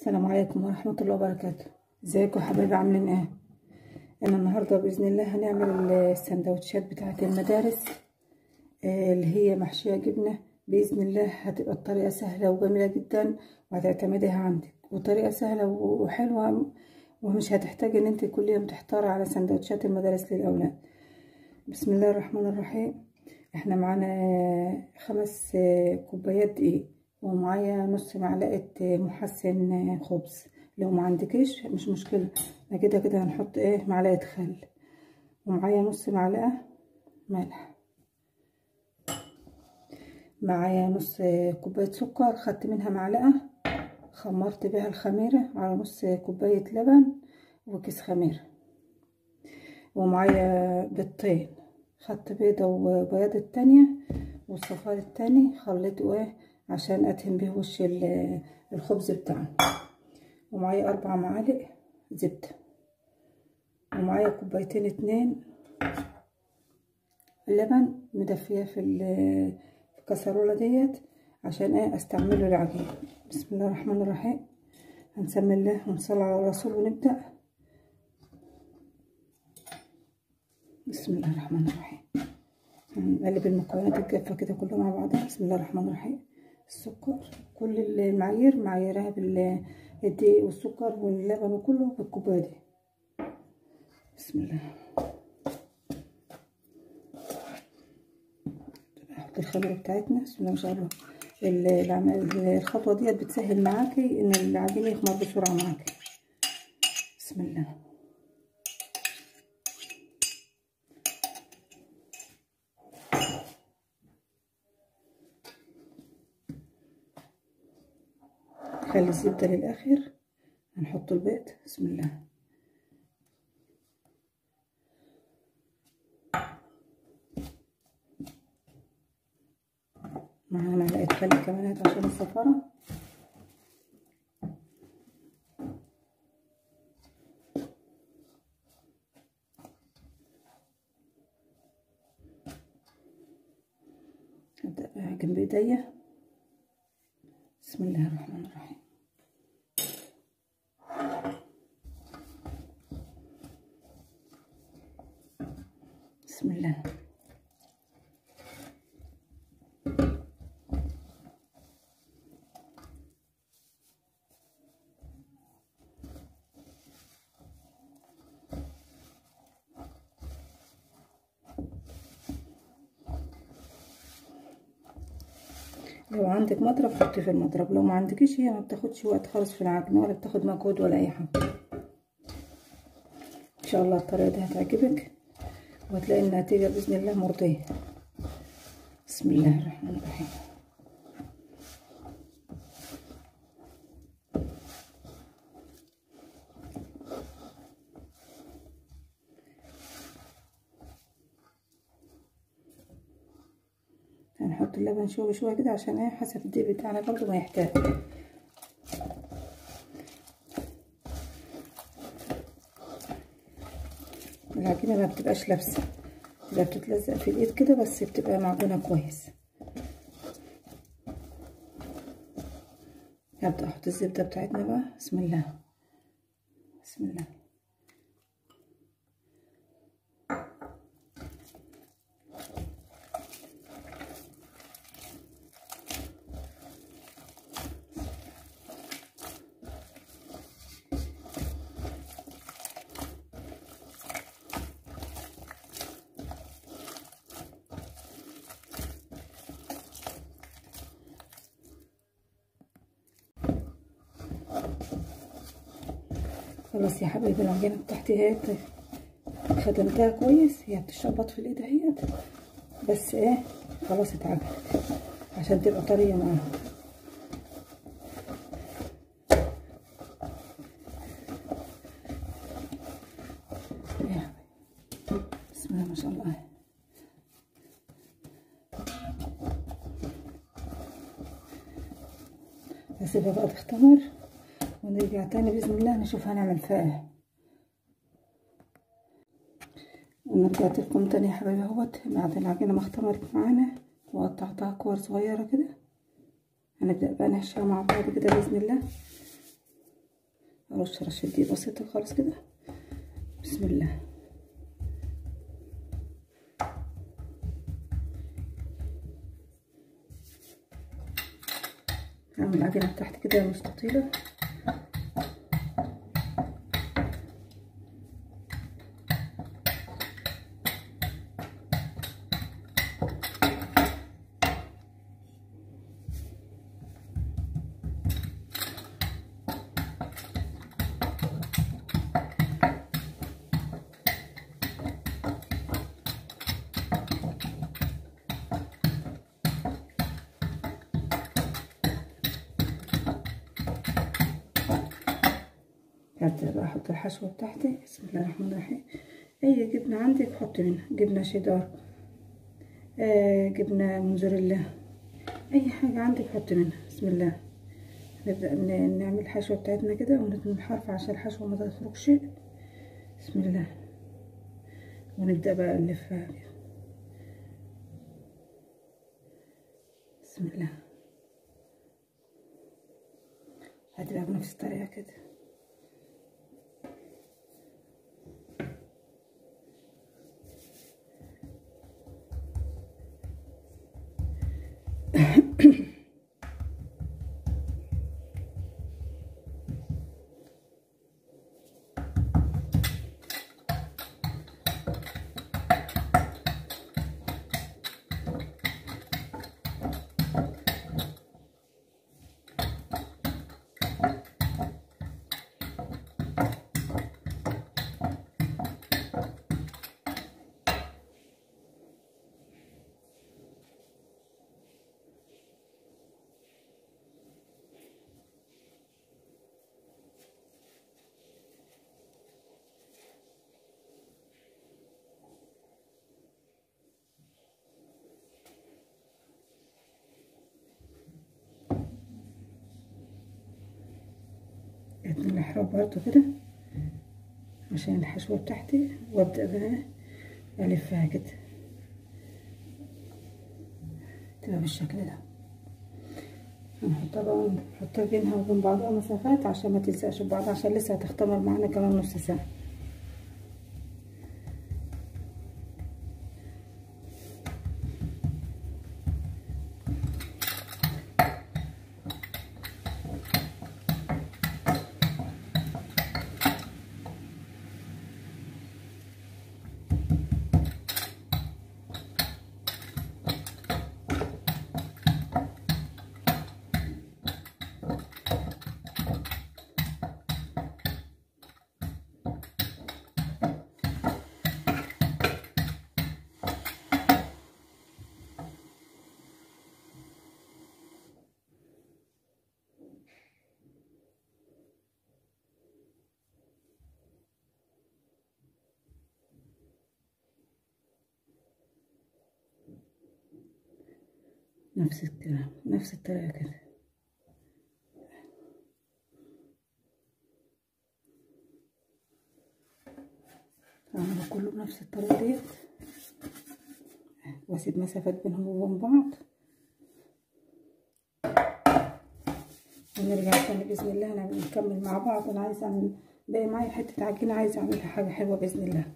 السلام عليكم ورحمة الله وبركاته ازيكم يا حبايبي عاملين ايه انا النهاردة بإذن الله هنعمل السندوتشات بتاعة المدارس آه، اللي هي محشية جبنة بإذن الله هتبقى الطريقة سهلة وجميلة جدا وهتعتمديها عندك وطريقة سهلة وحلوة ومش هتحتاج ان انت كل يوم تحتاري على سندوتشات المدارس للأولاد بسم الله الرحمن الرحيم احنا معانا خمس كوبايات دقيق ومعايا نص معلقة محسن خبز لو ما عندكيش مش مشكلة احنا كده كده هنحط ايه معلقة خل ومعايا نص معلقة ملح معايا نص كوباية سكر خدت منها معلقة خمرت بها الخميرة على نص كوباية لبن وكيس خميرة ومعايا بيضتين خدت بيضة وبياض التانية والصفار التاني خليته ايه عشان ادهن به وش الخبز بتاعنا ومعايا اربع معالق زبدة ومعايا كوبايتين اتنين لبن مدفية في الكسرولة ديت عشان ايه استعمله العجين بسم الله الرحمن الرحيم هنسمي الله ونصلي على الرسول ونبدأ بسم الله الرحمن الرحيم هنقلب المكونات الجافة كده كلها مع بعضها بسم الله الرحمن الرحيم السكر كل المعايير معاييرها بالدقيق والسكر واللبن وكله بالكوبايه دي بسم الله نحط الخميره بتاعتنا بسم الله ما شاء الله الخطوه ديت بتسهل معاكي ان العجين يخمر بسرعه معاكي بسم الله نخلي الزبدة للآخر هنحط البيض بسم الله معانا معلقة خل كمان عشان الصفارة هبدأ أعجن بإيديا بسم الله الرحمن الرحيم بسم الله لو عندك مضرب حطي في المضرب لو ما عندكيش هي ما بتاخدش وقت خالص في العجن ولا بتاخد مجهود ولا اي حاجه ان شاء الله الطريقه دي هتعجبك وهتلاقي النتيجه باذن الله مرضيه بسم الله الرحمن الرحيم هنحط اللبن شويه شويه كده عشان ايه حسب الدقيق بتاعنا برضو ما يحتاج العجينه ما بتبقاش لابسه لا بتتلزق في الايد كده بس بتبقى معجونه كويس هبدا احط الزبده بتاعتنا بقى بسم الله بسم الله خلاص يا حبايبي العجينه بتاعتي اهي خدمتها كويس هي بتشربط في الايد اهيت بس ايه خلاص اتعجنت عشان تبقى طريه معاها بسم الله ما شاء الله هسيبها بقى تختمر ونرجع تاني بإذن الله نشوف هنعمل فيها ايه ونرجع لكم تاني يا حبايبي اهوت بعد العجينة ما اختمرت معانا وقطعتها كور صغيرة كده هنبدأ بقى نحشيها مع بعض كده بإذن الله ارش رشه دي بسيطه خالص كده بسم الله اعمل العجينه بتاعتي كده مستطيله هبدأ بقى احط الحشوة بتاعتي بسم الله الرحمن الرحيم اي جبنة عندك حطي منها جبنة شيدار آه جبنة موزاريلا اي حاجة عندك حطي منها بسم الله نبدأ نعمل الحشوة بتاعتنا كده ونتم الحرف عشان الحشوة ما تخرجش بسم الله ونبدأ بقى نلفها كده بسم الله هتبقى بنفس الطريقة كده ادي الاحراج برضو كده عشان الحشوة بتاعتي وابدأ بقى الفها كده تبقى بالشكل ده هنحطها بقى نحطها بينها وبين بعضها مسافات عشان ما تلزقش ببعض عشان لسه هتختمر معانا كمان نص ساعة نفس الكلام نفس الطريقة كده هعمله كله بنفس الطريقة ديت واسيب مسافات بينهم وبين بعض ونرجع تاني بإذن الله هنعمل نكمل مع بعض أنا عايزة أعمل باقي معايا حتة عجينة عايزة أعملها حاجة حلوة بإذن الله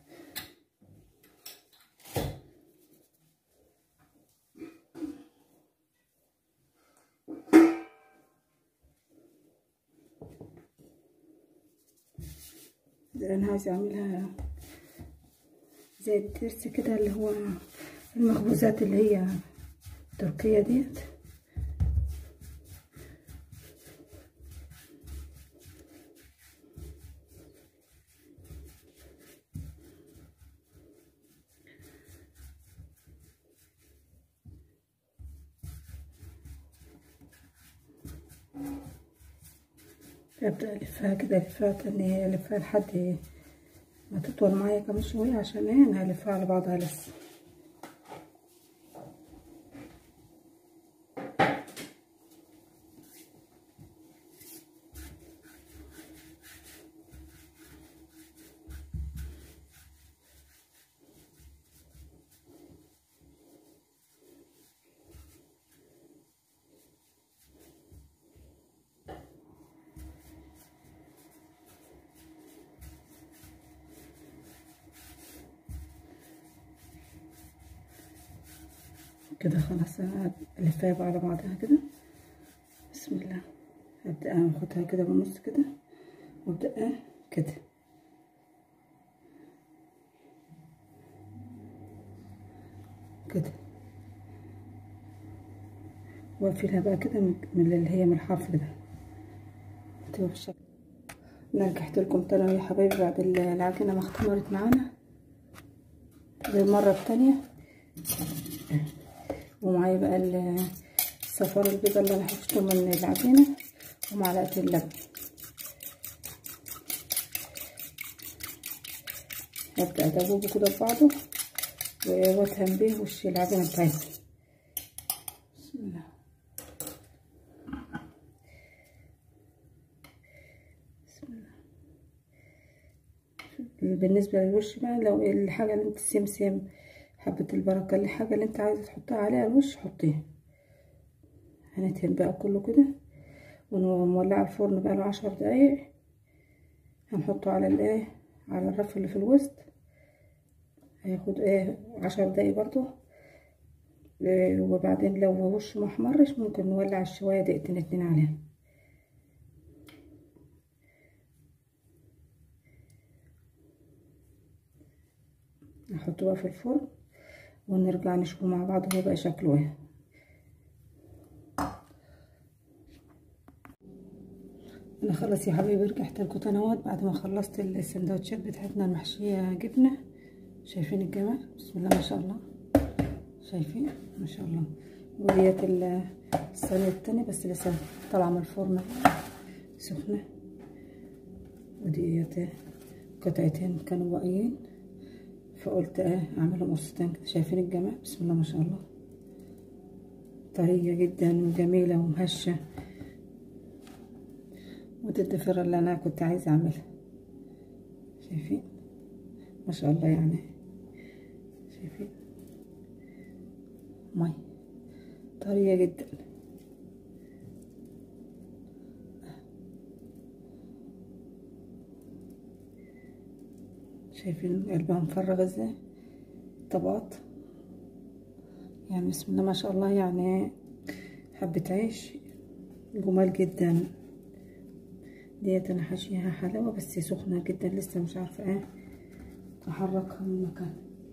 انا عايزه اعملها زي الترس كده اللي هو المخبوزات اللي هي التركية ديت ابدا الفها كده الفها تاني الفها لحد ما تطول معايا كمان شويه عشان ايه انا هلفها على بعضها لسه كده خلاص الفها بقى على بعضها كده بسم الله هبدأ اخدها كده بالنص كده وابدأ كده كده واقفلها بقى كده من اللي هي من الحرف ده تبقى بالشكل انا رجعت لكم تاني يا حبايبي بعد العجينه ما اختمرت معانا للمره التانية ومعايا بقى الصفار البيضة اللي انا حشته من العجينه ومعلقه اللبن هبدا ادوبه كده في بعضه واتهم بيه وش العجينه بتاعتي بسم الله بالنسبة للوش بقى لو الحاجة اللي انت سمسم حبة البركة الحاجة اللي انت عايزة تحطها عليها الوش حطيها هندهن بقى كله كده ونولع الفرن بقى له عشر دقايق هنحطه على الايه على الرف اللي في الوسط هياخد ايه عشر دقايق برضو إيه وبعدين لو وشه محمرش ممكن نولع الشواية دقيقتين اتنين عليها نحطه بقى في الفرن ونرجع نشوفه مع بعض هو بقى شكله ايه انا خلاص يا حبايبي رجعت لكم تنوات بعد ما خلصت السندوتشات بتاعتنا المحشيه جبنه شايفين الجمال بسم الله ما شاء الله شايفين ما شاء الله وديت الصينيه التانية بس لسه طالعه من الفرن سخنه وديت قطعتين كانوا باقيين فقلت اه اعملهم قرصتين كده شايفين الجمال بسم الله ما شاء الله طرية جدا وجميلة ومهشة ودي الضفيرة اللي انا كنت عايزة اعملها شايفين ما شاء الله يعني شايفين مي طرية جدا شايفين قلبها مفرغ ازاي طبقات يعني بسم الله ما شاء الله يعني حبة عيش جمال جدا ديت انا حاشيها حلاوة بس سخنة جدا لسه مش عارفة ايه احركها من مكان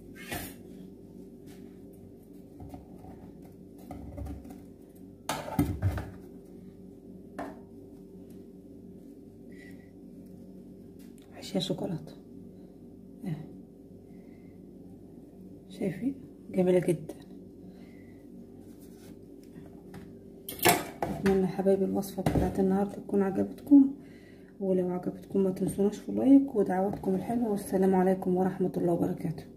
حاشيها شوكولاتة شايفين جميلة جدا اتمنى حبايبي الوصفة بتاعت النهاردة تكون عجبتكم ولو عجبتكم ما تنسوناش في لايك ودعواتكم الحلوة والسلام عليكم ورحمة الله وبركاته